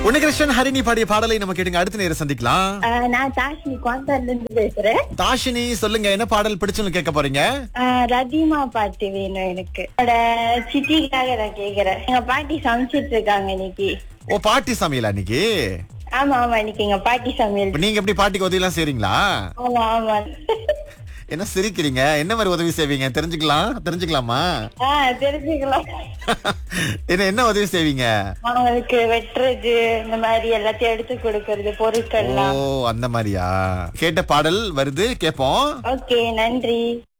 உன்னிகிருஷ்ணன் ஹரிணி பாடிய பாடலை நம்ம கேட்டுங்க அடுத்த நேரம் சந்திக்கலாம் ஆஹ் நான் தாஷினி குவாந்தார்ல இருந்து பேசுறேன் தாஷினி சொல்லுங்க என்ன பாடல் பிடிச்சுன்னு கேட்க போறீங்க ஆஹ் ரதிமா பாட்டு வேணும் எனக்கு என்னோட சிட்டிக்காக நான் கேக்குறேன் எங்க பாட்டி சமைச்சிட்டு இருக்காங்க இன்னைக்கு ஓ பாட்டி சமையல் அன்னைக்கு ஆமா ஆமா இன்னைக்கு எங்க பாட்டி சமையல் இப்ப நீங்க எப்படி பாட்டிக்கு உதவி எல்லாம் செய்றீங்களா ஆமா ஆமா என்ன சிரிக்கிறீங்க என்ன மாதிரி உதவி செய்வீங்க தெரிஞ்சுக்கலாம் தெரிஞ்சுக்கலாமா ஆஹ் தெரிஞ்சுக்கலாம் என்ன என்ன உதவி செய்வீங்க அவங்களுக்கு வெட்டுறது இந்த மாதிரி எல்லாத்தையும் எடுத்து கொடுக்கறது பொருட்கள் ஓ அந்த மாதிரியா கேட்ட பாடல் வருது கேப்போம் ஓகே நன்றி